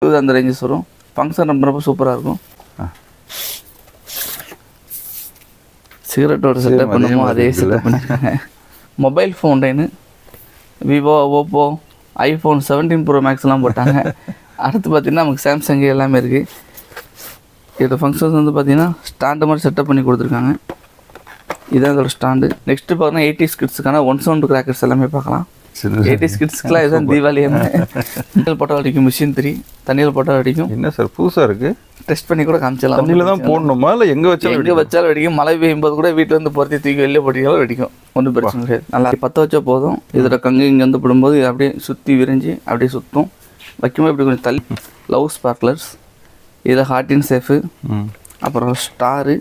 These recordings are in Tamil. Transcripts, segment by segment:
இது அந்த ரேஞ்சஸ் வரும் ஃபங்க்ஷன் ரொம்ப ரொம்ப சூப்பராக இருக்கும் ஆ. சிகரெட்டோட செட்டப் அதே பண்ணுமோ மாதிரி அதே இருக்குல்ல? செட்டப் பண்ணிருக்காங்க மொபைல் ஃபோன்டைனு Vivo Oppo iPhone seventeen pro மேக்ஸ்லாம் போட்டாங்க அடுத்து பார்த்தீங்கன்னா நமக்கு சாம்சங் எல்லாமே இருக்குது இதோட ஃபங்க்ஷன்ஸ் வந்து பார்த்தீங்கன்னா ஸ்டாண்டு மாதிரி செட்டப் பண்ணி கொடுத்துருக்காங்க இதான் இதோட ஸ்டாண்டு நெக்ஸ்ட்டு பார்த்தீங்கன்னா எயிட்டி ஸ்கிட்ஸுக்கான ஒன் சவுண்ட் கிராக்கர்ஸ் எல்லாமே பார்க்கலாம் சரி. எயிட்டி ஸ்கிட்ஸ்க்குலாம் இதுதான் தீபாவளி தண்ணியில் போட்டால் அடிக்கும் மிஷின் த்ரீ தண்ணியில் போட்டால் அடிக்கும் என்ன சார் புதுசாக இருக்கு டெஸ்ட் பண்ணி கூட காமிச்சிடலாம் தண்ணியில் தான் போடணுமா இல்லை எங்கே வச்சாலும் எங்கே வச்சாலும் வெடிக்கும் மழை பெய்யும் போது கூட வீட்டில் இருந்து பொறுத்தி தூக்கி வெளியே போட்டிங்களாலும் வெடிக்கும் ஒன்றும் பிரச்சனை கிடையாது நல்லா பற்ற வச்சா போதும் இதோட கங்கு இங்கே வந்து போடும்போது இது அப்படியே சுற்றி விரிஞ்சு அப்படியே சுற்றும் வைக்கும்போது இப்படி கொஞ்சம் தள்ளி லவ் ஸ்பார்க்லர்ஸ் இதில் ஹார்டின் சேஃபு ம் அப்புறம் ஸ்டாரு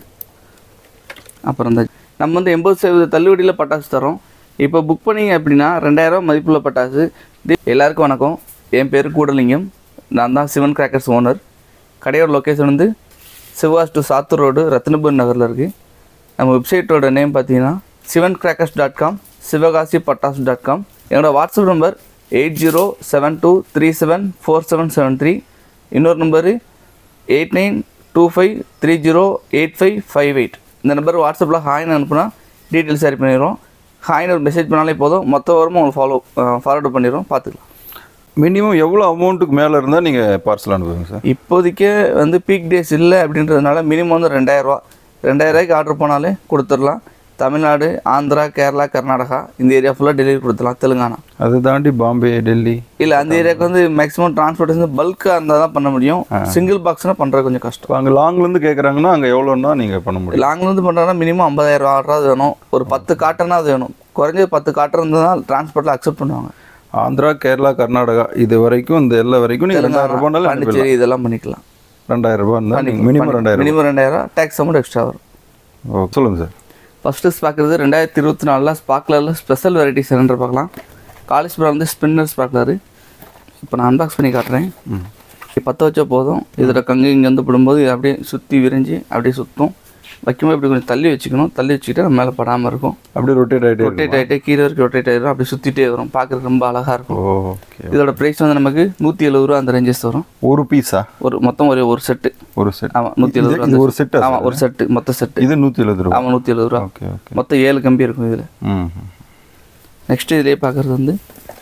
அப்புறம் இந்த நம்ம வந்து எண்பது சதவீத தள்ளுபடியில் பட்டாசு தரோம் இப்போ புக் பண்ணீங்க அப்படின்னா ரெண்டாயிரம் மதிப்புள்ள பட்டாசு தி- எல்லாருக்கும் வணக்கம் என் பேர் கூடலிங்கம் நான் தான் சிவன் கிராக்கர்ஸ் ஓனர் கடையோட லொக்கேஷன் வந்து சிவாஸ் டு சாத்தூர் ரோடு ரத்னபுரி நகரில் இருக்குது நம்ம வெப்சைட்டோட நேம் பார்த்தீங்கன்னா Sivan crackers dot com Sivakasi Pattas dot com என்னோட WhatsApp number eight zero seven two three seven four seven seven three இன்னொரு number eight nine two five three zero eight five five eight இந்த நம்பர் வாட்ஸ்அப்பில் ஹாய்னு அனுப்புனா டீட்டெயில்ஸ் ஷேர் பண்ணிடுறோம் ஹாய்னு ஒரு மெசேஜ் பண்ணாலே போதும் மொத்த வாரமும் உங்களுக்கு ஃபாலோ ஃபார்வர்டு பண்ணிடுறோம் பார்த்துக்கலாம் மினிமம் எவ்வளோ அமௌண்ட்டுக்கு மேலே இருந்தால் நீங்கள் பார்சல் அனுப்புவீங்க சார் இப்போதைக்கு வந்து பீக் டேஸ் இல்லை அப்படின்றதுனால மினிமம் வந்து ரெண்டாயிரரூவா ரெண்டாயிரரூவாய்க்கு ஆர்டர் பண்ணாலே கொடுத்துடலாம் தமிழ்நாடு ஆந்திரா கேரளா கர்நாடகா இந்த ஏரியா ஃபுல்லாக டெலிவரி கொடுத்துடலாம் தெலுங்கானா அதை தாண்டி பாம்பே டெல்லி இல்லை அந்த ஏரியாவுக்கு வந்து மேக்ஸிமம் டிரான்ஸ்போர்ட்டேஷன் பல்காக இருந்தால் தான் பண்ண முடியும் சிங்கிள் பாக்ஸ்னால் பண்ணுறது கொஞ்சம் கஷ்டம் இப்போ அங்கே லாங்லேருந்து கேட்குறாங்கன்னா அங்கே எவ்வளோன்னா நீங்கள் பண்ண முடியும் லாங்லேருந்து பண்ணுறாங்கன்னா மினிமம் ஐம்பதாயிரம் ஆர்டராது வேணும் ஒரு பத்து காட்டனாவது வேணும் குறைஞ்சது பத்து காட்டன் இருந்தால் டிரான்ஸ்போர்ட்டில் அக்செப்ட் பண்ணுவாங்க ஆந்திரா கேரளா கர்நாடகா இது வரைக்கும் இந்த எல்லா வரைக்கும் நீங்கள் ரெண்டாயிரம் ரூபானாலும் பாண்டிச்சேரி இதெல்லாம் பண்ணிக்கலாம் ரெண்டாயிரம் ரூபா இருந்தால் நீங்கள் மினிமம் ரெண்டாயிரம் மினிமம் ரெண்டாயிரம் டேக்ஸ் அமௌண்ட் எக்ஸ்ட்ரா வரும் ஓ சொல்லுங்கள் சார் ஃபஸ்ட்டு பார்க்குறது ரெண்டாயிரத்தி இருபத்தி நாலில் ஸ்பார்க்லரில் ஸ்பெஷல் வெரைட்டி சிலிண்டர் பார்க்கலாம் காலேஜ் ப்ரா வந்து ஸ்பின்னர் ஸ்பார்க்லரு இப்போ நான் அன்பாக்ஸ் பண்ணி காட்டுறேன் இது பற்ற வச்சா போதும் இதோட கங்கு இங்கே வந்து போடும்போது இது அப்படியே சுற்றி விரிஞ்சு அப்படியே சுற்றும் வைக்கும்போது இப்படி கொஞ்சம் தள்ளி வச்சுக்கணும் தள்ளி வச்சுக்கிட்டு நம்ம மேலே படாமல் இருக்கும் அப்படியே ரொட்டேட் ஆகிட்டே ரொட்டேட் ஆகிட்டே கீழே வரைக்கும் ரொட்டேட் ஆகிடும் அப்படி சுற்றிட்டே வரும் பார்க்குறதுக்கு ரொம்ப அழகாக இருக்கும் ஓகே இதோட ப்ரைஸ் வந்து நமக்கு நூற்றி எழுபது ரூபா அந்த ரேஞ்சஸ் வரும் ஒரு பீஸா ஒரு மொத்தம் ஒரு ஒரு செட்டு ஒரு செட் ஆமாம் நூற்றி எழுபது ரூபா இது ஒரு செட்டா ஆமாம் ஒரு செட்டு மொத்த செட்டு இது நூற்றி எழுபது ரூபா ஆமாம் நூற்றி எழுபது ரூபா ஓகே ஓகே மொத்தம் ஏழு கம்பி இருக்கும் இதில் ம் நெக்ஸ்ட் இதிலே பார்க்குறது வந்து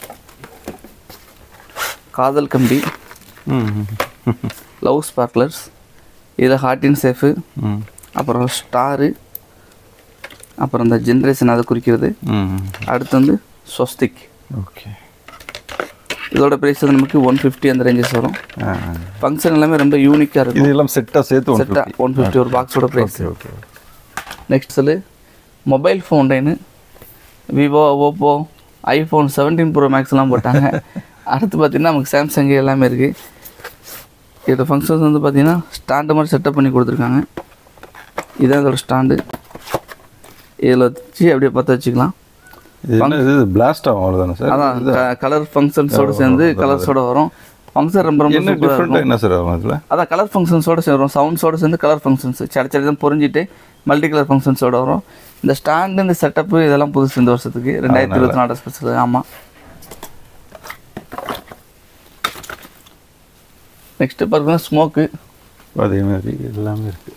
காதல் கம்பி ம் லவ் ஸ்பார்க்லர்ஸ் இதில் ஹார்டின் சேஃபு ம் அப்புறம் ஸ்டாரு அப்புறம் இந்த ஜென்ரேஷன் அதை குறிக்கிறது ம் அடுத்து வந்து ஸ்வஸ்திக் ஓகே இதோட ப்ரைஸ் வந்து நமக்கு ஒன் ஃபிஃப்டி அந்த ரேஞ்சஸ் வரும் ஆ ஃபங்க்ஷன் எல்லாமே ரொம்ப யூனிக்காக இருக்கும் இது எல்லாம் செட்டாக சேர்த்து ஒன் செட்டாக ஒன் ஃபிஃப்டி ஒரு பாக்ஸோட ப்ரைஸ் ஓகே ஓகே நெக்ஸ்ட் சொல்லு மொபைல் ஃபோன்டைனு Vivo Oppo iPhone seventeen pro மேக்ஸ்லாம் போட்டாங்க அடுத்து பார்த்தீங்கன்னா நமக்கு சாம்சங் எல்லாமே இருக்குது இதோட ஃபங்க்ஷன்ஸ் வந்து பார்த்தீங்கன்னா ஸ்டாண்டு மாதிரி செட்டப் பண்ணி கொடுத்துருக்காங்க இதான் இதோட ஸ்டாண்டு இதில் வச்சு அப்படியே பற்ற வச்சுக்கலாம் இது என்ன இது பிளாஸ்ட் ஆகும் அவ்வளோதானே சார் அதான் கலர் ஃபங்க்ஷன்ஸோடு சேர்ந்து கலர்ஸோட வரும் ஃபங்க்ஷன் ரொம்ப ரொம்ப என்ன சூப்பராக இருக்கும் டிஃப்ரெண்ட்டாக என்ன சார் ஆகும் அதில் அதான் கலர் ஃபங்க்ஷன்ஸோட சேரும் சவுண்ட்ஸோட சேர்ந்து கலர் ஃபங்க்ஷன்ஸ் சட சட தான் புரிஞ்சிட்டு மல்டி கலர் ஃபங்க்ஷன்ஸோட வரும் இந்த ஸ்டாண்டு இந்த செட்டப்பு இதெல்லாம் புதுசு இந்த வருஷத்துக்கு ரெண்டாயிரத்தி இருபத்தி நாலு ஸ்பெஷல் ஆமாம் நெக்ஸ்ட்டு பார்த்தீங்கன்னா ஸ்மோக்கு அதே மாதிரி எல்லாமே இருக்குது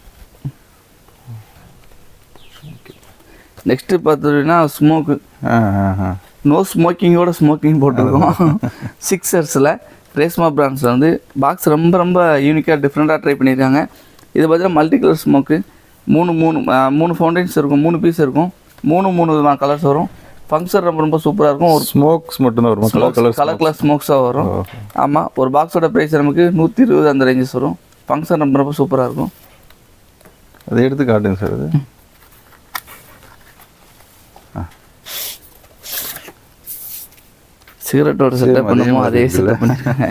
நெக்ஸ்ட்டு பார்த்தீங்கன்னா ஸ்மோக்கு ஆ ஆ ஆ நோ ஸ்மோக்கிங்கோட ஸ்மோக்கிங் போட்டிருக்கோம் சிக்ஸர்ஸில் ரேஸ்மா பிராண்ட்ஸில் வந்து பாக்ஸ் ரொம்ப ரொம்ப யூனிக்காக டிஃப்ரெண்ட்டாக ட்ரை பண்ணியிருக்காங்க இது பார்த்தீங்கன்னா மல்டி கலர் ஸ்மோக்கு மூணு மூணு ஆ, மூணு ஃபவுண்டேன்ஸ் இருக்கும் மூணு பீஸ் இருக்கும் மூணு மூணு விதமான கலர்ஸ் வரும் ஃபங்க்ஷன் ரொம்ப ரொம்ப சூப்பராக இருக்கும் ஒரு ஸ்மோக்ஸ் மட்டும்தான் வருமா கலர் கலர் கலர் கலர் ஸ்மோக்ஸாக வரும் ஓ. ஆமாம் ஒரு பாக்ஸோட ப்ரைஸ் நமக்கு நூற்றி இருபது அந்த ரேஞ்சஸ் வரும் ஃபங்க்ஷன் ரொம்ப ரொம்ப சூப்பராக இருக்கும் அதை எடுத்து காட்டுங்க சார் அது சிகரெட்டோட செட்டப் அதே பண்ணுமோ மாதிரி அதே இருக்குல்ல? செட்டப் பண்ணிருக்காங்க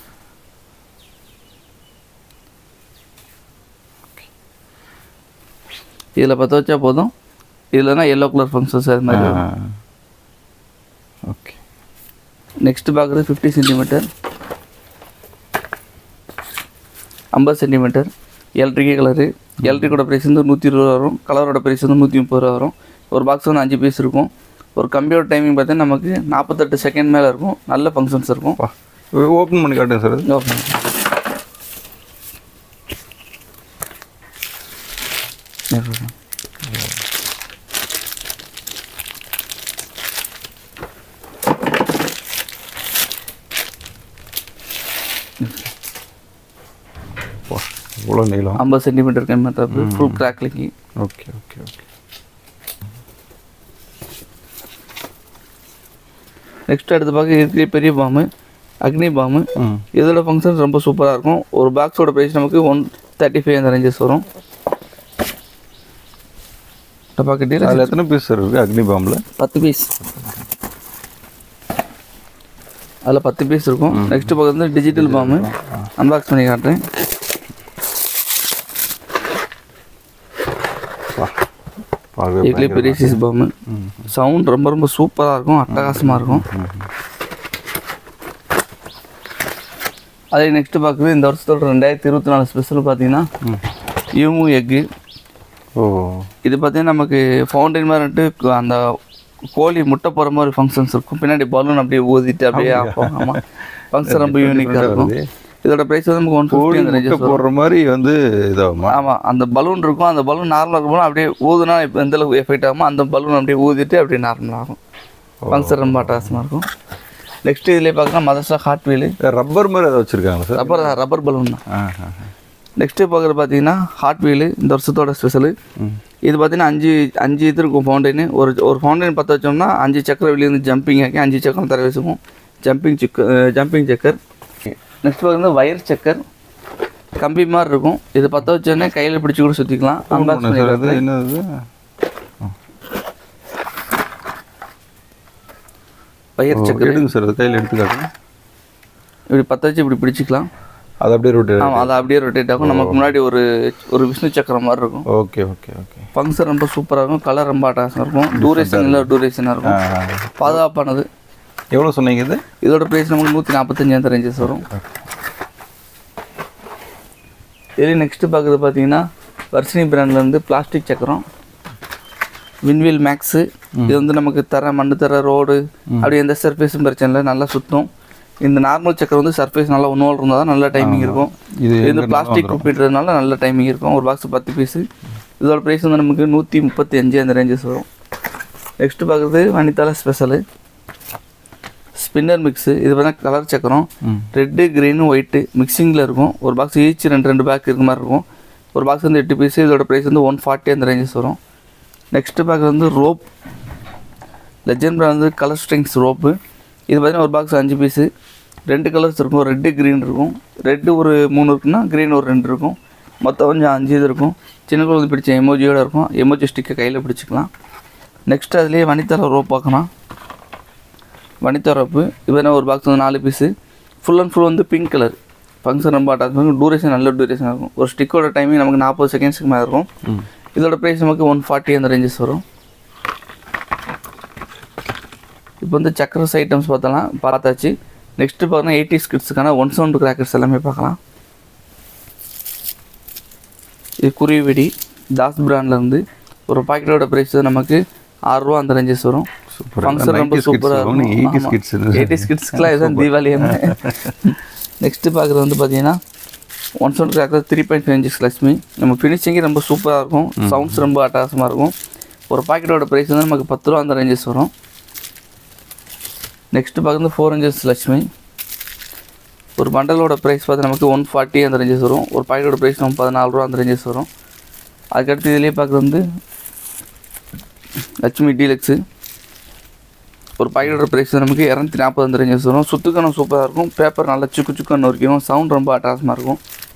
இதில் பற்ற வச்சா போதும் இதுலனா எல்லோ கலர் ஃபங்க்ஷன்ஸ் அது மாதிரி வரும். ஓகே நெக்ஸ்ட் பார்க்குறது ஃபிஃப்டி சென்டிமீட்டர் ஐம்பது சென்டிமீட்டர் எலக்ட்ரிக்கே கலரு எலக்ட்ரிக்கோட ப்ரைஸ் வந்து நூற்றி இருபது ரூபா வரும் கலரோட ப்ரைஸ் வந்து நூற்றி முப்பது ரூபா வரும் ஒரு பாக்ஸ் வந்து அஞ்சு பீஸ் இருக்கும் ஒரு கம்பியோட டைமிங் பார்த்தீங்கன்னா நமக்கு நாற்பத்தெட்டு செகண்ட் மேலே இருக்கும் நல்ல ஃபங்க்ஷன்ஸ் இருக்கும் பா. ஓப்பன் பண்ணி காட்டுங்க சார் அது ஓகே இவ்வளோ நீளம் ஐம்பது சென்டிமீட்டர் கம்மி ஃபுல் கிராக்லிங்கி ஓகே ஓகே ஓகே நெக்ஸ்ட் அடுத்து பார்க்க இருக்கிற பெரிய பாம்பு அக்னி பாம்பு ம் இதோட ஃபங்க்ஷன் ரொம்ப சூப்பராக இருக்கும் ஒரு பாக்ஸோட ப்ரைஸ் நமக்கு ஒன் தேர்ட்டி ஃபைவ் அந்த ரேஞ்சஸ் வரும் டப்பாக்கட்டியில் அதில் எத்தனை பீஸ் சார் இருக்குது அக்னி பாம்பில் பத்து பீஸ் அதில் பத்து பீஸ் இருக்கும் நெக்ஸ்ட் பக்கம் வந்து டிஜிட்டல் பாம்பு அன்பாக்ஸ் பண்ணி காட்டுறேன் பார்க்கவே இதுலேயே பெரிய சைஸ் பாம்பு சவுண்ட் ரொம்ப ரொம்ப சூப்பராக இருக்கும் அட்டகாசமாக இருக்கும் அதே நெக்ஸ்ட் பார்க்குறது இந்த வருஷத்தோட ரெண்டாயிரத்தி இருபத்தி நாலு ஸ்பெஷல் பார்த்தீங்கன்னா யூமு எக்கு ஓ இது பார்த்தீங்கன்னா நமக்கு ஃபவுண்டைன் மாதிரி வந்துட்டு அந்த கோழி முட்டை போகிற மாதிரி ஃபங்க்ஷன்ஸ் இருக்கும் பின்னாடி பலூன் அப்படியே ஊதிட்டு அப்படியே ஆப்போம் ஆமாம் ஃபங்க்ஷன் ரொம்ப யூனிக்காக இருக்கும் இதோட ப்ரைஸ் வந்து நமக்கு ஒன் கோழி ஃபிஃப்டி அந்த முட்டை ரேஞ்சஸ் போடுற மாதிரி வந்து இதாகுமா ஆமாம் அந்த பலூன் இருக்கும் அந்த பலூன் நார்மலாக இருக்கும் அப்படியே ஊதுனா இப்போ எந்த அளவுக்கு எஃபெக்ட் ஆகுமோ அந்த பலூன் அப்படியே ஊதிட்டு அப்படியே நார்மல் ஆகும் ஃபங்க்ஷன் ரொம்ப அட்டகாசமாக இருக்கும் நெக்ஸ்ட் இதுலேயே பார்க்கலாம் மதர்ஸா ஹார்ட் வீலு ரப்பர் மாதிரி ஏதாவது வச்சுருக்காங்களா சார் ரப்பர் ரப்பர் பலூன் தான் ஆ ஆ நெக்ஸ்ட்டு பார்க்குறது பார்த்தீங்கன்னா ஹார்ட் வீலு இந்த வருஷத்தோட ஸ்பெஷலு இது பார்த்தீங்கன்னா அஞ்சு அஞ்சு இது இருக்கும் ஃபவுண்டைனு ஒரு ஒரு ஃபவுண்டைன் பற்ற வச்சோம்னா அஞ்சு சக்கர வெளியிருந்து ஜம்பிங் ஆக்கி அஞ்சு சக்கரம் தர வச்சுக்கும் ஜம்பிங் சிக்க ஜம்பிங் சக்கர் நெக்ஸ்ட் பார்க்குறது வயர் சக்கர் கம்பி மாதிரி இருக்கும் இது பற்ற வச்சோடனே கையில் பிடிச்சி கூட சுற்றிக்கலாம் அன்பாக்ஸ் சார் அது பண்ணி என்னது வயர் சக்கர் எடுங்க சார் அது கையில் எடுத்து காட்டுங்க இப்படி பற்ற வச்சு இப்படி பிடிச்சிக்கலாம் அது அப்படியே ரொட்டேட் ஆமாம் அது அப்படியே ரொட்டேட் ஆகும் நமக்கு முன்னாடி ஒரு ஒரு விஷ்ணு சக்கரம் மாதிரி இருக்கும் ஓகே ஓகே ஓகே ஃபங்க்ஷன் ரொம்ப சூப்பராக இருக்கும் கலர் ரொம்ப அட்டாசம் இருக்கும் டூரேஷன் இல்லை டூரேஷனாக இருக்கும் பாதுகாப்பானது எவ்வளோ சொன்னீங்க இது இதோட ப்ரைஸ் நமக்கு நூற்றி நாற்பத்தஞ்சு அந்த ரேஞ்சஸ் வரும் இதே நெக்ஸ்ட்டு பார்க்குறது பார்த்தீங்கன்னா வர்ஷினி பிராண்ட்லேருந்து பிளாஸ்டிக் சக்கரம் வின்வில் மேக்ஸு இது வந்து நமக்கு தர மண்ணு தர ரோடு அப்படி எந்த சர்ஃபேஸும் பிரச்சனை இல்லை நல்லா சுற்றும் இந்த நார்மல் சக்கரம் வந்து சர்ஃபேஸ் நல்லா ஒன்று இருந்தால் தான் நல்ல டைமிங் இருக்கும் இது இது வந்து பிளாஸ்டிக் குப்பிடுறதுனால நல்ல டைமிங் இருக்கும் ஒரு பாக்ஸ் பத்து பீஸு இதோட ப்ரைஸ் வந்து நமக்கு நூற்றி முப்பத்தி அஞ்சு அந்த ரேஞ்சஸ் வரும் நெக்ஸ்ட்டு பார்க்குறது வனிதால ஸ்பெஷலு ஸ்பின்னர் மிக்ஸு இது பார்த்தா கலர் சக்கரம் ரெட்டு க்ரீனு ஒயிட்டு மிக்சிங்கில் இருக்கும் ஒரு பாக்ஸ் ஈச் ரெண்டு ரெண்டு பேக் இருக்க மாதிரி இருக்கும் ஒரு பாக்ஸ் வந்து எட்டு பீஸு இதோட ப்ரைஸ் வந்து ஒன் ஃபார்ட்டி அந்த ரேஞ்சஸ் வரும் நெக்ஸ்ட்டு பார்க்குறது வந்து ரோப் லெஜண்ட் பிராண்ட் வந்து கலர் ஸ்ட்ரிங்ஸ் ரோப்பு இது பார்த்தீங்கன்னா ஒரு பாக்ஸ் அஞ்சு பீஸு ரெண்டு கலர்ஸ் இருக்கும் ரெட்டு க்ரீன் இருக்கும் ரெட்டு ஒரு மூணு இருக்குன்னா க்ரீன் ஒரு ரெண்டு இருக்கும் மொத்தம் கொஞ்சம் அஞ்சு இது இருக்கும் சின்ன குழந்தை பிடிச்ச எமோஜியோட இருக்கும் எமோஜி ஸ்டிக்கை கையில் பிடிச்சிக்கலாம் நெக்ஸ்ட் அதுலேயே வனிதால ரோப் பார்க்கலாம் வனிதா ரோப்பு இது பார்த்தீங்கன்னா ஒரு பாக்ஸ் வந்து நாலு பீஸு ஃபுல் அண்ட் ஃபுல் வந்து பிங்க் கலர் ஃபங்க்ஷன் ரொம்ப அட்டாச் இருக்கும் டூரேஷன் நல்ல டூரேஷன் இருக்கும் ஒரு ஸ்டிக்கோட டைமிங் நமக்கு நாற்பது செகண்ட்ஸ்க்கு மேலே இருக்கும் இதோட ப்ரைஸ் நமக்கு ஒன் ஃபார்ட்டி அந்த ரேஞ்சஸ் வரும் இப்போ வந்து சக்கரஸ் ஐட்டம்ஸ் பார்த்தலாம் பார்த்தாச்சு நெக்ஸ்ட்டு பார்த்தீங்கன்னா எயிட்டி ஸ்கிட்ஸுக்கான ஒன் சவுண்ட் கிராக்கர்ஸ் எல்லாமே பார்க்கலாம் இது குருவி வெடி தாஸ் பிராண்ட்லேருந்து ஒரு பாக்கெட்டோட ப்ரைஸ் நமக்கு ஆறுரூவா அந்த ரேஞ்சஸ் வரும் Super. ஃபங்க்ஷன் ரொம்ப 90s kids சூப்பராக சொல்லுவாங்க, நீங்க 80s kids ன்னு எயிட்டி ஸ்கிட்ஸ்க்குலாம் இதுதான் தீபாவளி நெக்ஸ்ட்டு பார்க்குறது வந்து பார்த்தீங்கன்னா one sound cracker three point five inches Lakshmi நம்ம ஃபினிஷிங்கே ரொம்ப சூப்பராக இருக்கும் சவுண்ட்ஸ் ரொம்ப அட்டகாசமாக இருக்கும் ஒரு பாக்கெட்டோட ப்ரைஸ் வந்து நமக்கு பத்து ரூபா அந்த ரேஞ்சஸ் வரும் நெக்ஸ்ட்டு பார்க்குறது ஃபோர் இன்ச்சஸ் லட்சுமி ஒரு பண்டலோட ப்ரைஸ் பார்த்து நமக்கு ஒன் ஃபார்ட்டி அந்த ரேஞ்சஸ் வரும் ஒரு பாக்கெட்டோட ப்ரைஸ் நம்ம பதினாலு ரூபா அந்த ரேஞ்சஸ் வரும் அதுக்கடுத்து இதுலேயே பார்க்குறது வந்து லட்சுமி டீலக்ஸு ஒரு பாக்கெட்டோட ப்ரைஸ் நமக்கு இரநூத்தி நாற்பது அந்த ரேஞ்சஸ் வரும் சுத்துக்கணும் சூப்பராக இருக்கும் பேப்பர் நல்லா சுக்கு சுக்குன்னு இருக்கும் சவுண்ட் ரொம்ப அட்டாசமாக இருக்கும்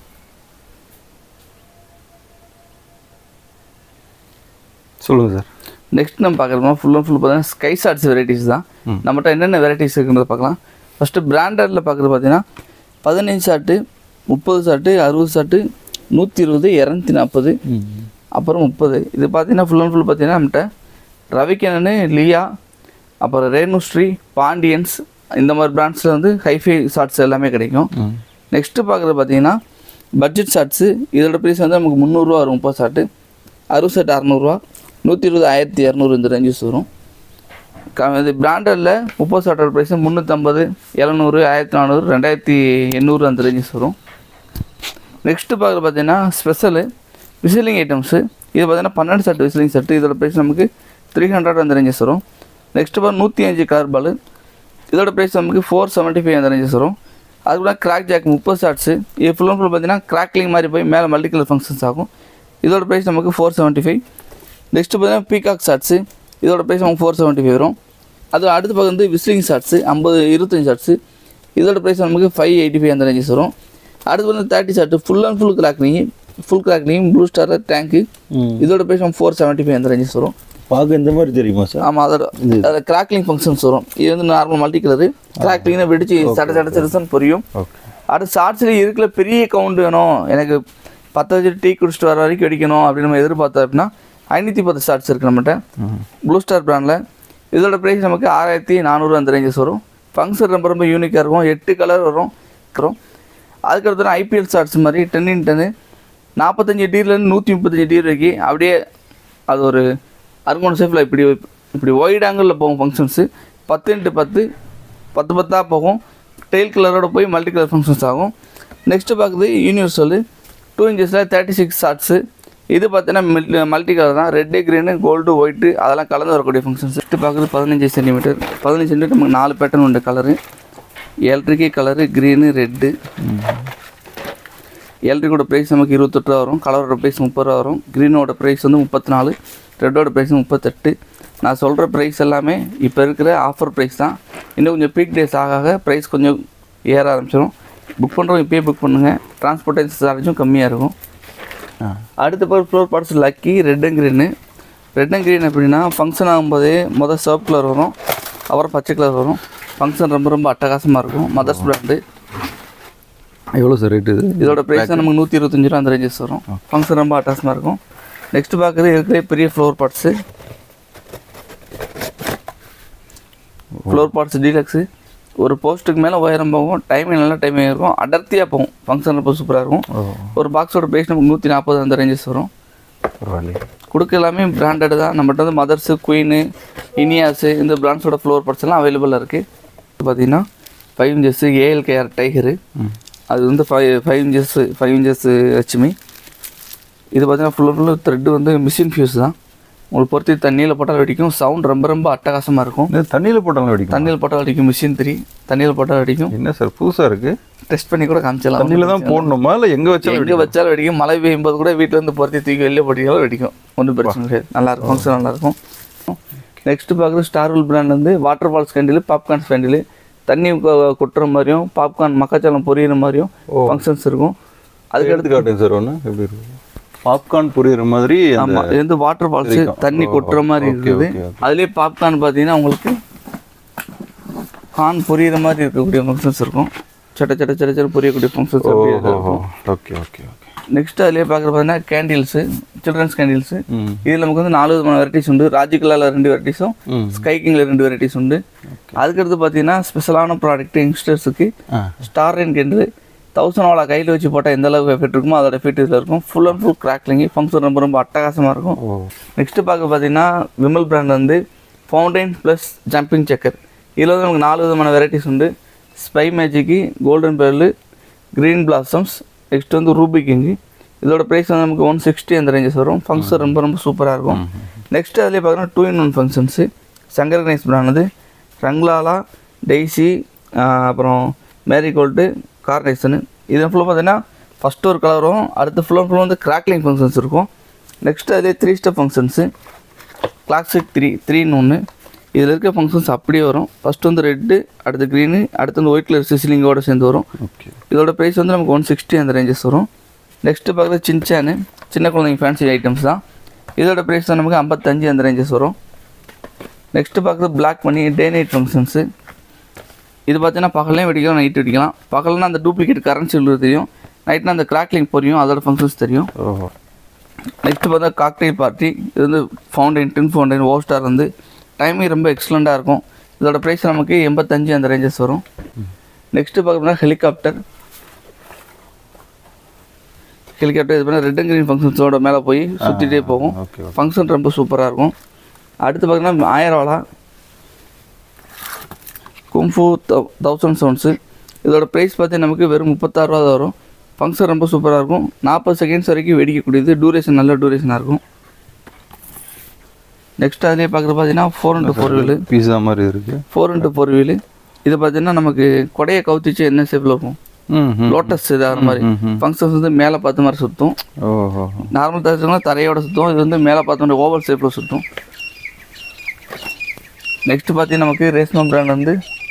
சொல்லுங்கள் சார் நெக்ஸ்ட் நம்ம பார்க்குறோம்னா ஃபுல் அண்ட் ஃபுல் பார்த்தீங்கன்னா ஸ்கை ஷார்ட்ஸ் வெரைட்டிஸ் தான் நம்மகிட்ட என்னென்ன வெரைட்டிஸ் இருக்குன்றத பார்க்கலாம் ஃபஸ்ட்டு பிராண்டடில் பார்க்குறது பார்த்தீங்கன்னா பதினஞ்சு ஷார்ட்டு முப்பது ஷார்ட்டு அறுபது ஷார்ட்டு நூற்றி இருபது இரநூத்தி நாற்பது அப்புறம் முப்பது இது பார்த்தீங்கன்னா ஃபுல் அண்ட் ஃபுல் பார்த்தீங்கன்னா நம்மகிட்ட ரவிக்கனனு லியா அப்புறம் ரேணுஸ்ரீ பாண்டியன்ஸ் இந்த மாதிரி பிராண்ட்ஸில் வந்து ஹைஃபை ஷார்ட்ஸ் எல்லாமே கிடைக்கும் நெக்ஸ்ட்டு பார்க்குறது பார்த்தீங்கன்னா பட்ஜெட் ஷார்ட்ஸு இதோட ப்ரைஸ் வந்து நமக்கு முந்நூறுரூவா வரும் முப்பது ஷார்ட்டு அறுபது ஷார்ட் அறநூறுவா நூற்றி இருபது ஆயிரத்தி இரநூறு இந்த ரேஞ்சஸ் வரும் க இது பிராண்டடில் முப்பது ஷார்ட்டோட ப்ரைஸ் முந்நூற்றம்பது எழுநூறு ஆயிரத்தி நானூறு ரெண்டாயிரத்தி எண்ணூறு அந்த ரேஞ்சஸ் வரும் நெக்ஸ்ட்டு பார்க்குறது பார்த்தீங்கன்னா ஸ்பெஷலு விசிலிங் ஐட்டம்ஸு இது பார்த்தீங்கன்னா பன்னெண்டு செட் விசிலிங் செட்டு இதோட ப்ரைஸ் நமக்கு த்ரீ ஹண்ட்ரட் அந்த ரேஞ்சஸ் வரும் நெக்ஸ்ட்டு பார்த்து நூற்றி அஞ்சு கலர் பால் இதோட ப்ரைஸ் நமக்கு ஃபோர் செவன்ட்டி ஃபைவ் அந்த ரேஞ்சஸ் வரும் அதுக்குள்ள கிராக் ஜாக் முப்பது ஷார்ட்ஸு இது ஃபுல் அண்ட் ஃபுல் பார்த்தீங்கன்னா கிராக்லிங் மாதிரி போய் மேலே மல்டி கலர் ஃபங்க்ஷன்ஸ் ஆகும் இதோட ப்ரைஸ் நமக்கு ஃபோர் செவன்ட்டி ஃபைவ் நெக்ஸ்ட்டு பார்த்தீங்கன்னா பீகாக் ஷார்ட்ஸு இதோட ப்ரைஸ் நமக்கு ஃபோர் செவன்ட்டி ஃபைவ் வரும் அது அடுத்து பக்கம் வந்து விஸ்லிங் ஷார்ட்ஸு ஐம்பது இருபத்தஞ்சு ஷார்ட்ஸு இதோட ப்ரைஸ் நமக்கு ஃபைவ் எயிட்டி ஃபைவ் அந்த ரேஞ்சஸ் வரும் அடுத்து வந்து thirty shot full and full crackling full crackling blue star tank இதோட ப்ரைஸ் நமக்கு ஃபோர் செவன்ட்டி ஃபைவ் அந்த ரேஞ்சஸ் வரும் பார்க்க இந்த மாதிரி தெரியுமா சார் ஆமாம் அதோட அதில் கிராக்லிங் ஃபங்க்ஷன்ஸ் வரும் இது வந்து நார்மல் மல்டி கலரு கிராக்லிங்னா வெடிச்சு சட சட சடசன்னு புரியும் ஓகே அடுத்து ஷார்ட்ஸில் இருக்கிற பெரிய கவுண்ட் வேணும் எனக்கு பத்து வச்சுட்டு டீ குடிச்சிட்டு வர வரைக்கும் வெடிக்கணும் அப்படின்னு நம்ம எதிர்பார்த்தோம் அப்படின்னா ஐநூற்றி பத்து ஷார்ட்ஸ் இருக்குது நம்மகிட்ட ப்ளூ ஸ்டார் பிராண்டில் இதோட ப்ரைஸ் நமக்கு ஆறாயிரத்தி நானூறு அந்த ரேஞ்சஸ் வரும் ஃபங்க்ஷன் ரொம்ப ரொம்ப யூனிக்காக இருக்கும் எட்டு கலர் வரும் வரும் அதுக்கடுத்து ஐபிஎல் ஷார்ட்ஸ் மாதிரி டென் இன் டென்னு நாற்பத்தஞ்சு டீர்லேருந்து நூற்றி முப்பத்தஞ்சு டீர் வரைக்கும் அப்படியே அது ஒரு அருங்கோண சேஃபில் இப்படி இப்படி ஒயிட் ஆங்கிளில் போகும் ஃபங்க்ஷன்ஸு பத்து இன்ட்டு பத்து பத்து பத்தாக போகும் டெயில் கலரோட போய் மல்டி கலர் ஃபங்க்ஷன்ஸ் ஆகும் நெக்ஸ்ட்டு பார்க்குறது யூனிவர்சல் டூ இன்ச்சஸில் தேர்ட்டி சிக்ஸ் ஷார்ட்ஸு இது பார்த்தீங்கன்னா மல்டி கலர் தான் ரெட்டு க்ரீனு கோல்டு ஒயிட்டு அதெல்லாம் கலந்து வரக்கூடிய ஃபங்க்ஷன்ஸ் நெக்ஸ்ட்டு பார்க்குறது பதினஞ்சு சென்டிமீட்டர் பதினஞ்சு சென்டிமீட்டர் நமக்கு நாலு பேட்டர்ன் உண்டு கலரு எலக்ட்ரிக்கே கலரு க்ரீனு ரெட்டு எலக்ட்ரிக்கோட ப்ரைஸ் நமக்கு இருபத்தெட்டு ரூபா வரும் கலரோட ப்ரைஸ் முப்பது ரூபா வரும் க்ரீனோட ப்ரைஸ் வந்து முப்பத்தி நாலு ரெட்டோட ப்ரைஸ் முப்பத்தெட்டு நான் சொல்கிற ப்ரைஸ் எல்லாமே இப்போ இருக்கிற ஆஃபர் ப்ரைஸ் தான் இன்னும் கொஞ்சம் பீக் டேஸ் ஆக ஆக ப்ரைஸ் கொஞ்சம் ஏற ஆரம்பிச்சிடும் புக் பண்ணுறோம் இப்போயே புக் பண்ணுங்கள் டிரான்ஸ்போர்ட்டேஷன் சார்ஜும் கம்மியாக இருக்கும் ஆ அடுத்த pair flower pots lucky red and green red and green எப்படின்னா ஃபங்க்ஷன் ஆகும்போதே மொதல் சிவப்பு கலர் வரும் அப்புறம் பச்சை கலர் வரும் ஃபங்க்ஷன் ரொம்ப ரொம்ப அட்டகாசமாக இருக்கும் மதர்ஸ் பிராண்டு எவ்வளோ சார் ரேட்டு இது இதோட ப்ரைஸ் நமக்கு நூற்றி இருபத்தஞ்சு ரூபா அந்த ரேஞ்சஸ் வரும் ஃபங்க்ஷன் ரொம்ப அட்டாசமாக இருக்கும் நெக்ஸ்ட் பார்க்குறது இருக்கிற பெரிய flower pots flower pots deluxe ஒரு போஸ்ட்டுக்கு மேலே உயரம் போகும் டைமிங் நல்ல டைமிங் இருக்கும் அடர்த்தியாக போகும் ஃபங்க்ஷன் ரொம்ப சூப்பராக இருக்கும் ஓ ஒரு பாக்ஸோட ப்ரைஸ் நமக்கு நூற்றி நாற்பது அந்த ரேஞ்சஸ் வரும் பரவாயில்லையே கொடுக்க எல்லாமே பிராண்டட் தான் நம்மகிட்ட வந்து மதர்ஸு குயினு இனியாஸு இந்த பிராண்ட்ஸோட ஃப்ளோர் பார்ட்ஸ் எல்லாம் அவைலபிளாக இருக்குது பார்த்தீங்கன்னா ஃபைவ் இன்ச்சஸ்ஸு ஏஎல்கேஆர் டைகரு ம் அது வந்து five five inches five inches Lakshmi இது பார்த்தீங்கன்னா ஃபுல் ஃபுல்லு த்ரெட்டு வந்து மிஷின் ஃபியூஸ் தான் உங்களுக்கு பொறுத்து தண்ணியில் போட்டால் வெடிக்கும் சவுண்ட் ரொம்ப ரொம்ப அட்டகாசமாக இருக்கும் இது தண்ணியில் போட்டாலும் வெடிக்கும் தண்ணியில் போட்டால் வெடிக்கும் மிஷின் த்ரீ தண்ணியில் போட்டால் வெடிக்கும் என்ன சார் புதுசாக இருக்குது டெஸ்ட் பண்ணி கூட காமிச்சிடலாம் தண்ணியில் தான் போடணுமா இல்லை எங்கே வச்சாலும் எங்கே வச்சாலும் வெடிக்கும் மழை பெய்யும் போது கூட வீட்டில் இருந்து பொறுத்தி தூக்கி வெளியே போட்டிங்கனாலும் வெடிக்கும் ஒன்றும் பிரச்சனை கிடையாது நல்லாயிருக்கும் ஃபங்க்ஷன் நல்லாயிருக்கும் நெக்ஸ்ட்டு பார்க்குறது ஸ்டார்வல் பிராண்ட் வந்து water falls candle popcorn candle தண்ணி கொ- கொட்டுற மாதிரியும் பாப்கார்ன் மக்காச்சோளம் பொரியிற மாதிரியும் ஃபங்க்ஷன்ஸ் இருக்கும் அதுக்கு எடுத்துக்காட்டுங்க சார் ஒன்று எப்படி இருக்கு பாப்கார்ன் புரியுற மாதிரி அந்த ஆமாம் இது வந்து வாட்டர் ஃபால்ஸ் தெரியும். தண்ணி ஓ, கொட்டுற மாதிரி ஓகே, இருக்குது ஓகே, ஓகே. அதுலேயே பாப்கார்ன் பார்த்தீங்கன்னா உங்களுக்கு கார்ன் பொரியிற மாதிரி இருக்கக்கூடிய ஃபங்க்ஷன்ஸ் இருக்கும் சட்ட சட்ட சட்ட சட்ட பொரியக்கூடிய ஃபங்க்ஷன்ஸ் அப்படியே இருக்கும் ஓகே ஓகே ஓகே நெக்ஸ்ட் அதுலேயே பார்க்குற பார்த்தீங்கன்னா கேண்டில்ஸு சில்ட்ரன்ஸ் கேண்டில்ஸு ம் இதில் நமக்கு வந்து நாலு விதமான வெரைட்டிஸ் உண்டு ராஜிகலாவில் ரெண்டு வெரைட்டிஸும் ம் ஸ்கை கிங்கில் ரெண்டு வெரைட்டிஸ் உண்டு அதுக்கடுத்து பார்த்தீங்கன்னா ஸ்பெஷலான ப்ராடக்ட் யங்ஸ்டர்ஸுக்கு ஆ ஸ்டார் ரேன் கேண்டில் தௌசண்ட் வாழை கையில் வச்சு போட்டால் எந்த அளவுக்கு எஃபெக்ட் இருக்குமோ அதோட எஃபெக்ட் இதில் இருக்கும் full and full crackling function ரொம்ப ரொம்ப அட்டகாசமாக இருக்கும் ஓ நெக்ஸ்ட்டு பார்க்க பார்த்தீங்கன்னா விமல் பிராண்ட் வந்து ஃபவுண்டைன் ப்ளஸ் ஜம்பிங் செக்கர் இதில் வந்து நமக்கு நாலு விதமான வெரைட்டிஸ் உண்டு spy magic golden pearl green blossoms next வந்து ரூபி கிங்கு இதோட ப்ரைஸ் வந்து நமக்கு ஒன் சிக்ஸ்டி அந்த ரேஞ்சஸ் வரும் ஃபங்க்ஷன் ரொம்ப ரொம்ப சூப்பராக இருக்கும் நெக்ஸ்ட் அதிலே பார்த்தீங்கன்னா two in one functions Shankar Ganesh brand ரங்லாலா டெய்ஸி அப்புறம் மேரிகோல்டு கார்னேஷனு இது ஃபுல்லாக பார்த்தீங்கன்னா ஃபஸ்ட்டு ஒரு கலர் வரும் அடுத்து ஃபுல்லாக ஃபுல்லாக வந்து கிராக்லிங் ஃபங்க்ஷன்ஸ் இருக்கும் நெக்ஸ்ட் அதிலே three step functions classic three த்ரீன்னு ஒன்று இதில் இருக்க ஃபங்க்ஷன்ஸ் அப்படியே வரும் ஃபஸ்ட்டு வந்து ரெட்டு அடுத்து க்ரீனு அடுத்து வந்து ஒயிட் கலர் சிசிலிங்கோட சேர்ந்து வரும் ஓகே இதோட ப்ரைஸ் வந்து நமக்கு ஒன் சிக்ஸ்டி அந்த ரேஞ்சஸ் வரும் நெக்ஸ்ட்டு பார்க்குறது சின்சானு சின்ன குழந்தைங்க ஃபேன்சி ஐட்டம்ஸ் தான் இதோட ப்ரைஸ் தான் நமக்கு ஐம்பத்தஞ்சு அந்த ரேஞ்சஸ் வரும் நெக்ஸ்ட்டு பார்க்குறது பிளாக் பண்ணி டே நைட் ஃபங்க்ஷன்ஸு இது பார்த்தீங்கன்னா பகல்லையும் வெடிக்கலாம் நைட் வெடிக்கலாம் பகல்னா அந்த டூப்ளிகேட் கரன்சி உள்ளது தெரியும் நைட்னா அந்த கிராக்லிங் புரியும் அதோட ஃபங்க்ஷன்ஸ் தெரியும் ஓஹோ நெக்ஸ்ட் பார்த்தா காக்டெயில் பார்ட்டி இது வந்து ஃபவுண்டைன் டின் ஃபவுண்டைன் ஓ ஸ்டார் வந்து டைமிங் ரொம்ப எக்ஸலண்ட்டாக இருக்கும் இதோட ப்ரைஸ் நமக்கு எண்பத்தஞ்சு அந்த ரேஞ்சஸ் வரும் நெக்ஸ்ட்டு பார்க்கணும்னா ஹெலிகாப்டர் ஹெலிகாப்டர் இது பண்ணால் ரெட் அண்ட் க்ரீன் ஃபங்க்ஷன்ஸோட மேலே போய் சுற்றிட்டே போகும் ஓகே ஃபங்க்ஷன் ரொம்ப சூப்பராக இருக்கும் அடுத்து பார்த்தீங்கன்னா ஆயிரவாலா கும்ஃபு தௌசண்ட் சவுண்ட்ஸு இதோட ப்ரைஸ் பார்த்தீங்கன்னா நமக்கு வெறும் முப்பத்தாறுரூவா தான் வரும் ஃபங்க்ஷன் ரொம்ப சூப்பராக இருக்கும் நாற்பது செகண்ட்ஸ் வரைக்கும் வெடிக்கக்கூடியது டூரேஷன் நல்ல டூரேஷனாக இருக்கும் நெக்ஸ்ட் அதிலே பார்க்குறது பார்த்தீங்கன்னா four into four wheel pizza மாதிரி இருக்கு ஃபோர் இன்ட்டு ஃபோர் வீலு இது பார்த்தீங்கன்னா நமக்கு கொடையை கவுத்திச்சு என்ன ஷேப்பில் இருக்கும் ம் ம் லோட்டஸ் இதாக மாதிரி ஃபங்க்ஷன்ஸ் வந்து மேலே பார்த்த மாதிரி சுற்றும் ஓஹோ நார்மல் தச்சுனா தரையோட சுற்றும் இது வந்து மேலே பார்த்த மாதிரி ஓவல் ஷேப்பில் சுற்றும் நெக்ஸ்ட் பார்த்தீங்கன்னா நமக்கு ரேஸ்மா பிராண்ட் வந்து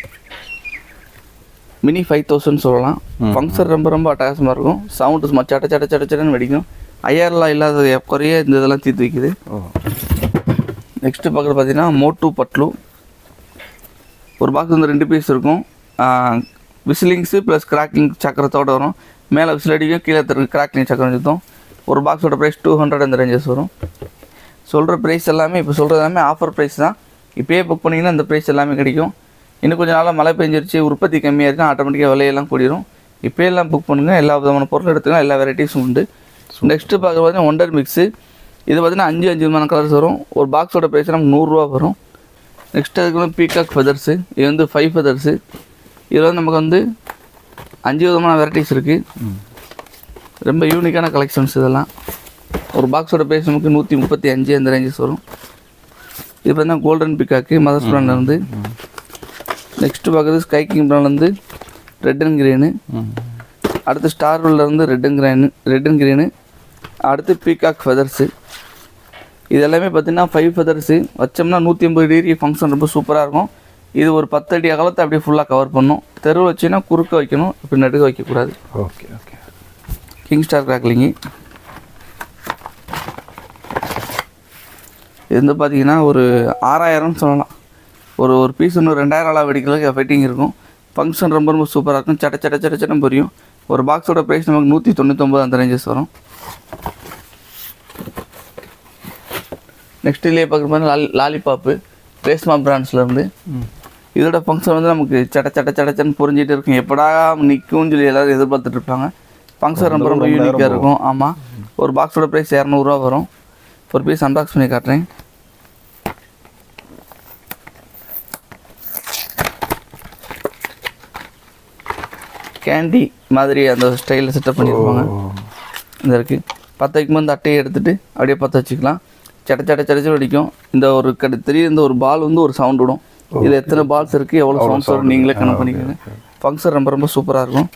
மினி ஃபைவ் தௌசண்ட் சொல்லலாம் ஃபங்க்ஷன் ரொம்ப ரொம்ப அட்டகாசமாக இருக்கும் சவுண்டு சும்மா சட்ட சட்ட சட்ட சட்டன்னு வெடிக்கும் ஐயாயிரம்லாம் இல்லாத குறைய இந்த இதெல்லாம் தீர்த்து வைக்குது ஓ நெக்ஸ்ட்டு பார்க்குறது பார்த்தீங்கன்னா மோட்டு பட்லு ஒரு பாக்ஸ் வந்து ரெண்டு பீஸ் இருக்கும் விசிலிங்ஸு ப்ளஸ் கிராக்கிங் சக்கரத்தோடு வரும் மேலே விசில் அடிக்கும் கீழே தரு கிராக்கிங் சக்கரம் சுத்தம் ஒரு பாக்ஸோட ப்ரைஸ் டூ ஹண்ட்ரட் அந்த ரேஞ்சஸ் வரும் சொல்கிற ப்ரைஸ் எல்லாமே இப்போ சொல்கிறது எல்லாமே ஆஃபர் ப்ரைஸ் தான் இப்போயே புக் பண்ணிங்கன்னா அந்த ப்ரைஸ் எல்லாமே கிடைக்கும் இன்னும் கொஞ்சம் நாளாக மழை பெஞ்சிருச்சு உற்பத்தி கம்மியாக இருக்கும் ஆட்டோமேட்டிக்காக விலையெல்லாம் கூடிரும் இப்போயே எல்லாம் புக் பண்ணுங்கள் எல்லா விதமான பொருள் எடுத்துக்கலாம் எல்லா வெரைட்டிஸும் உண்டு நெக்ஸ்ட்டு பார்க்க பார்த்தீங்கன்னா ஒண்டர் மிக்ஸு இது பார்த்தீங்கன்னா அஞ்சு அஞ்சு விதமான கலர்ஸ் வரும் ஒரு பாக்ஸோட ப்ரைஸ் நமக்கு நூறுரூவா வரும் நெக்ஸ்ட் அதுக்கு வந்து பீகாக் ஃபெதர்ஸு இது வந்து ஃபைவ் ஃபெதர்ஸு இதில் வந்து நமக்கு வந்து அஞ்சு விதமான வெரைட்டிஸ் இருக்குது ரொம்ப யூனிக்கான கலெக்ஷன்ஸ் இதெல்லாம் ஒரு பாக்ஸோட ப்ரைஸ் நமக்கு நூற்றி முப்பத்தி அஞ்சு அந்த ரேஞ்சஸ் வரும் இது பார்த்தீங்கன்னா கோல்டன் பிக்காக்கு மதர்ஸ் பிராண்டில் இருந்து நெக்ஸ்ட்டு பார்க்குறது ஸ்கை கிங் பிராண்ட்லேருந்து ரெட் அண்ட் க்ரீனு ம் அடுத்து ஸ்டார் இருந்து red and green red and green அடுத்து பீகாக் ஃபெதர்ஸு இது எல்லாமே பார்த்தீங்கன்னா ஃபைவ் ஃபெதர்ஸு வச்சோம்னா நூற்றி ஐம்பது டிகிரி ஃபங்க்ஷன் ரொம்ப சூப்பராக இருக்கும் இது ஒரு பத்து அடி அகலத்தை அப்படியே ஃபுல்லாக கவர் பண்ணும் தெரு வச்சுன்னா குறுக்க வைக்கணும் இப்படி நடுக்க வைக்கக்கூடாது okay okay king star crackling இது வந்து பார்த்தீங்கன்னா ஒரு ஆறாயிரம்னு சொல்லலாம் ஒரு ஒரு பீஸ் இன்னும் ரெண்டாயிரம் அளவு வெடிக்கிறதுக்கு ஃபைட்டிங் இருக்கும் ஃபங்க்ஷன் ரொம்ப ரொம்ப சூப்பராக இருக்கும் சட்ட சட்ட சட்ட சட்டம் புரியும் ஒரு பாக்ஸோட ப்ரைஸ் நமக்கு நூற்றி தொண்ணூத்தொம்பது அந்த ரேஞ்சஸ் வரும் நெக்ஸ்ட் இல்லையே பார்க்குற லாலி லாலிபாப்பு ரேஸ்மா பிராண்ட்ஸ்லேருந்து இதோட ஃபங்க்ஷன் வந்து நமக்கு சட்ட சட்ட சடச்சன்னு புரிஞ்சிட்டு இருக்கும் எப்படா நிற்கும்னு சொல்லி எல்லாரும் எதிர்பார்த்துட்டு இருப்பாங்க ஃபங்க்ஷன் ரொம்ப ரொம்ப யூனிக்காக இருக்கும் ஆமாம் ஒரு பாக்ஸோட ப்ரைஸ் இரநூறுவா வரும் ஒரு பீஸ் அன்பாக்ஸ் பண்ணி காட்டுறேன் கேண்டி மாதிரி அந்த ஸ்டைலில் செட்டப் பண்ணியிருப்பாங்க இந்த இருக்குது பற்ற வைக்கும்போது இந்த அட்டையை எடுத்துகிட்டு அப்படியே பற்ற வச்சுக்கலாம் சட்ட சட்ட சடச்சு வெடிக்கும் இந்த ஒரு கடு தெரியும் இந்த ஒரு பால் வந்து ஒரு சவுண்ட் விடும் இதில் எத்தனை பால்ஸ் இருக்குது எவ்வளோ சவுண்ட்ஸ் வரும் நீங்களே கணக்கு பண்ணிக்கோங்க ஃபங்க்ஷன் ரொம்ப ரொம்ப சூப்பராக இருக்கும்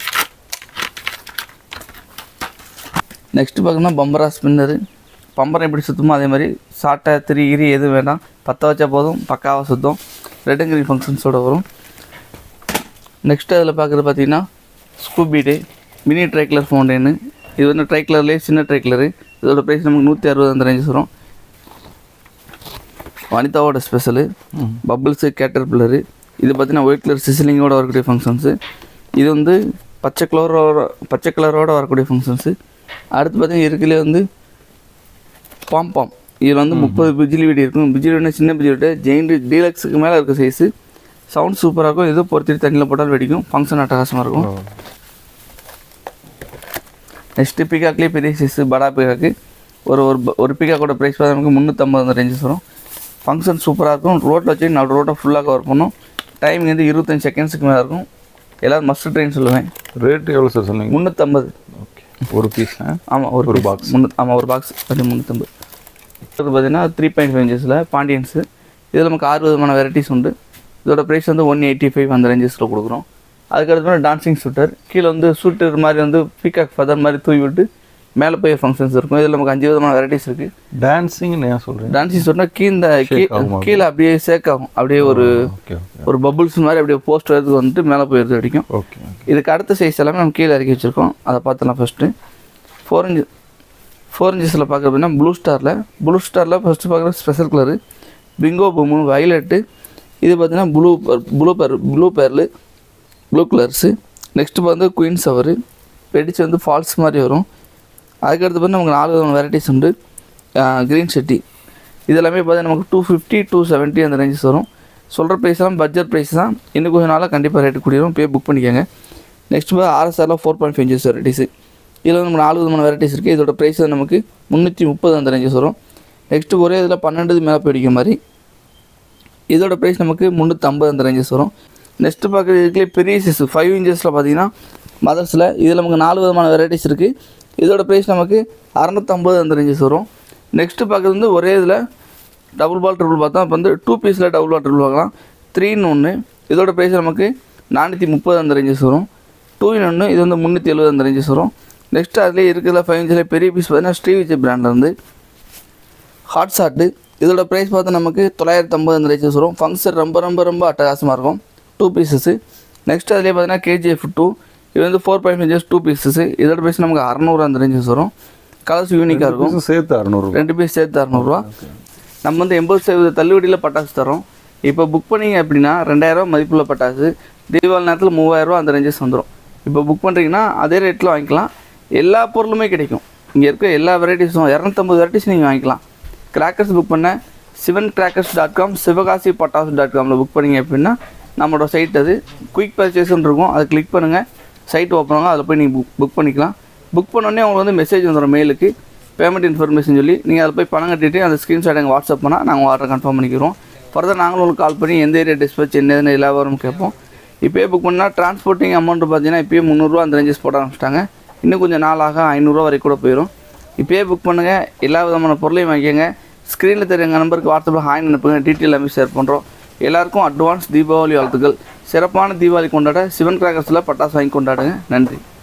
நெக்ஸ்ட்டு பார்த்தோம்னா பம்பரா ஸ்பின்னரு பம்பரம் எப்படி சுற்றுமோ அதே மாதிரி சாட்டை திரி கிரி எதுவும் வேண்டாம் பற்ற வச்சா போதும் பக்காவாக சுத்தம் ரெட் அண்ட் கிரீன் ஃபங்க்ஷன்ஸோட வரும் நெக்ஸ்ட் அதில் பார்க்குறது பார்த்தீங்கன்னா ஸ்கூபிடு மினி ட்ரைக்லர் ஃபவுண்டெயின் இது வந்து ட்ரைக்லர்லேயே சின்ன ட்ரைக்லரு இதோட ப்ரைஸ் நமக்கு நூற்றி அறுபது அந்த ரேஞ்சஸ் வரும் வனிதாவோட ஸ்பெஷலு பபிள்ஸு கேட்டர் பில்லரு இது பார்த்தீங்கன்னா ஒயிட் கலர் சிசிலிங்கோட வரக்கூடிய ஃபங்க்ஷன்ஸு இது வந்து பச்சை கலரோட பச்சை கலரோட வரக்கூடிய ஃபங்க்ஷன்ஸு அடுத்து பார்த்தீங்கன்னா இருக்குல்லே வந்து பாம்பாம் இதில் வந்து முப்பது பிஜிலி வெடி இருக்கும் பிஜிலி வெடி சின்ன பிஜிலி வெடி ஜெயிண்ட் டீலக்ஸுக்கு மேலே இருக்க சைஸு சவுண்ட் சூப்பராக இருக்கும் எதோ பொறுத்திட்டு தண்ணியில் போட்டால் வெடிக்கும் ஃபங்க்ஷன் அட்டகாசமாக இருக்கும் நெக்ஸ்ட்டு பிகாக்லேயே பெரிய சைஸு படா பிகாக்கு ஒரு ஒரு ப- ஒரு பிகாக்கோட ப்ரைஸ் பார்த்தா நமக்கு முந்நூற்றம்பது அந்த ரேஞ்சஸ் வரும் ஃபங்க்ஷன் சூப்பராக இருக்கும் ரோட்டில் வச்சு நாலு ரோட்டை ஃபுல்லாக கவர் பண்ணும் டைமிங் வந்து இருபத்தஞ்சி செகண்ட்ஸுக்கு மேலே இருக்கும் எல்லோரும் மஸ்ட் ட்ரெயின் சொல்லுவேன் ரேட் எவ்வளோ சார் சொன்னீங்க முந்நூற்றம்பது ஓகே ஒரு பீஸ் ஆமாம் ஒரு ஒரு பாக்ஸ் முந்நூ ஆமாம் ஒரு பாக்ஸ் அது முந்நூற்றம்பது இது பார்த்தீங்கன்னா த்ரீ பாயிண்ட் ஃபைவ் இன்ச்சஸில் பாண்டியன்ஸு இதில் நமக்கு ஆறு விதமான வெரைட்டிஸ் உண்டு இதோட ப்ரைஸ் வந்து ஒன் எயிட்டி ஃபைவ் அந்த ரேஞ்சஸில் கொடுக்குறோம் அதுக்கடுத்து வந்து டான்சிங் ஷூட்டர் கீழே வந்து ஷூட்டர் மாதிரி வந்து பீகாக் ஃபதர் மாதிரி தூவி விட்டு மேலே போய் ஃபங்க்ஷன்ஸ் இருக்கும் இதில் நமக்கு அஞ்சு விதமான வெரைட்டிஸ் இருக்குது டான்ஸிங்னு ஏன் சொல்கிறேன் டான்சிங் ஷூட்னா கீழே கீ- ஆகுமா? கீழே அப்படியே சேக் ஆகும் அப்படியே ஒரு ஓகே ஓகே ஒரு பபுள்ஸ் மாதிரி அப்படியே போஸ்ட் வரதுக்கு வந்துட்டு மேலே போயிடுறது அடிக்கும் ஓகே ஓகே இதுக்கு அடுத்த சைஸ் எல்லாமே நம்ம கீழே இறக்கி வச்சுருக்கோம் அதை பார்த்துலாம் ஃபஸ்ட்டு ஃபோர் இன்ச்சு ஃபோர் இன்ச்சஸில் பார்க்க அப்படின்னா ப்ளூ ஸ்டாரில் ப்ளூ ஸ்டாரில் ஃபஸ்ட்டு பார்க்குற special colour bingo boom violet இது பார்த்தீங்கன்னா blue blue pearl blue pearl blue colours next வந்து குயின் சவரு வெடிச்சு வந்து ஃபால்ஸ் மாதிரி வரும் அதுக்கடுத்து பார்த்து நமக்கு நாலு விதமான வெரைட்டிஸ் உண்டு க்ரீன் செட்டி இதெல்லாமே பார்த்தீங்கன்னா நமக்கு டூ ஃபிஃப்டி டூ செவன்ட்டி அந்த ரேஞ்சஸ் வரும் சொல்கிற ப்ரைஸ் தான் பட்ஜெட் ப்ரைஸ் தான் இன்னும் கொஞ்சம் நாளாக கண்டிப்பாக ரேட்டு கூடிரும் போய் புக் பண்ணிக்கோங்க நெக்ஸ்ட் பார்த்து ஆர்எஸ்ஆரில் four point five inches varieties இதில் வந்து நமக்கு நாலு விதமான வெரைட்டிஸ் இருக்குது இதோட ப்ரைஸ் வந்து நமக்கு முந்நூற்றி முப்பது அந்த ரேஞ்சஸ் வரும் நெக்ஸ்ட்டு ஒரே இதில் பன்னெண்டு மேலே போய் அடிக்கிற மாதிரி இதோட ப்ரைஸ் நமக்கு முந்நூற்றம்பது அந்த ரேஞ்சஸ் வரும் நெக்ஸ்ட்டு பார்க்குறது இதுக்குள்ளே பெரிய சைஸ் ஃபைவ் இன்ச்சஸில் பார்த்தீங்கன்னா மதர்ஸில் இதில் நமக்கு நாலு விதமான வெரைட்டிஸ் இருக்குது இதோட ப்ரைஸ் நமக்கு அறநூற்றம்பது அந்த ரேஞ்சஸ் வரும் நெக்ஸ்ட்டு பார்க்குறது வந்து ஒரே இதில் டபுள் பால் ட்ரிபிள் பார்த்தா இப்போ வந்து டூ பீஸில் டபுள் பால் ட்ரிபிள் பார்க்கலாம் த்ரீன்னு ஒன்று இதோட ப்ரைஸ் நமக்கு நானூற்றி முப்பது அந்த ரேஞ்சஸ் வரும் டூ இன் ஒன்று இது வந்து முந்நூற்றி எழுபது அந்த ரேஞ்சஸ் வரும் நெக்ஸ்ட்டு அதுலேயே இருக்கிற ஃபைவ் இன்ச்சில் பெரிய பீஸ் பார்த்தீங்கன்னா ஸ்ரீவிஜய் பிராண்டில் வந்து ஹாட் ஷாட்டு இதோட ப்ரைஸ் பார்த்தா நமக்கு தொள்ளாயிரத்தி ஐம்பது அந்த ரேஞ்சஸ் வரும் ஃபங்க்ஷன் ரொம்ப ரொம்ப ரொம்ப அட்டகாசமாக இருக்கும் டூ பீசஸ்ஸு நெக்ஸ்ட் அதிலே பார்த்தீங்கன்னா கேஜிஎஃப் டூ இது வந்து four point five two pieces இதோட ப்ரைஸ் நமக்கு அறநூறு அந்த ரேஞ்சஸ் வரும் கலர்ஸ் யூனிக்காக இருக்கும் பீஸும் சேர்த்து அறநூறு ரெண்டு பீஸ் சேர்த்து அறநூறுவா நம்ம வந்து எண்பது சதவீத தள்ளுபடியில் பட்டாசு தரோம் இப்போ புக் பண்ணீங்க அப்படின்னா ரெண்டாயிரரூவா மதிப்புள்ள பட்டாசு தீபாவளி நேரத்தில் மூவாயிரரூவா அந்த ரேஞ்சஸ் வந்துடும் இப்போ புக் பண்ணுறீங்கன்னா அதே ரேட்டில் வாங்கிக்கலாம் எல்லா பொருளுமே கிடைக்கும் இங்கே இருக்க எல்லா வெரைட்டிஸும் இரநூத்தம்பது வெரைட்டிஸ் நீங்கள் வாங்கிக்கலாம் கிராக்கர்ஸ் புக் பண்ண Sivan crackers dot com Sivakasi பட்டாசு டாட் காமில் புக் பண்ணீங்க அப்படின்னா நம்மளோட சைட் அது குயிக் பர்ச்சேஸ்னு இருக்கும் அதை கிளிக் பண்ணுங்கள் சைட் ஓப்பன் ஆகும் அதில் போய் நீங்கள் புக் புக் பண்ணிக்கலாம் புக் பண்ணோடனே உங்களுக்கு வந்து மெசேஜ் வந்துடும் மெயிலுக்கு பேமெண்ட் இன்ஃபர்மேஷன் சொல்லி நீங்கள் அதில் போய் பணம் கட்டிட்டு அந்த ஸ்க்ரீன்ஷாட் எங்கள் வாட்ஸ்அப் பண்ணால் நாங்கள் ஆர்டர் கன்ஃபார்ம் பண்ணிக்கிறோம் ஃபர்தர் நாங்களும் உங்களுக்கு கால் பண்ணி எந்த ஏரியா டிஸ்பேச் என்ன எல்லா வரும் கேட்போம் இப்போயே புக் பண்ணால் டிரான்ஸ்போர்ட்டிங் அமௌண்ட் பார்த்தீங்கன்னா இப்போயே முந்நூறுரூவா அந்த ரேஞ்சஸ் போட ஆரம்பிச்சிட்டாங்க இன்னும் கொஞ்சம் நாளாக ஐநூறுரூவா வரைக்கும் கூட போயிடும் இப்போயே புக் பண்ணுங்கள் எல்லா விதமான பொருளையும் வாங்கிக்கோங்க ஸ்க்ரீனில் தெரிய எங்கள் நம்பருக்கு வாட்ஸ்அப்பில் ஹாய் அனுப்புங்க டீட்டெயில் எல்லாமே ஷேர் பண்ணுறோம் எல்லாருக்கும் அட்வான்ஸ் தீபாவளி வாழ்த்துக்கள் சிறப்பான தீபாவளி கொண்டாட சிவன் கிராக்கர்ஸில் பட்டாசு வாங்கி கொண்டாடுங்க நன்றி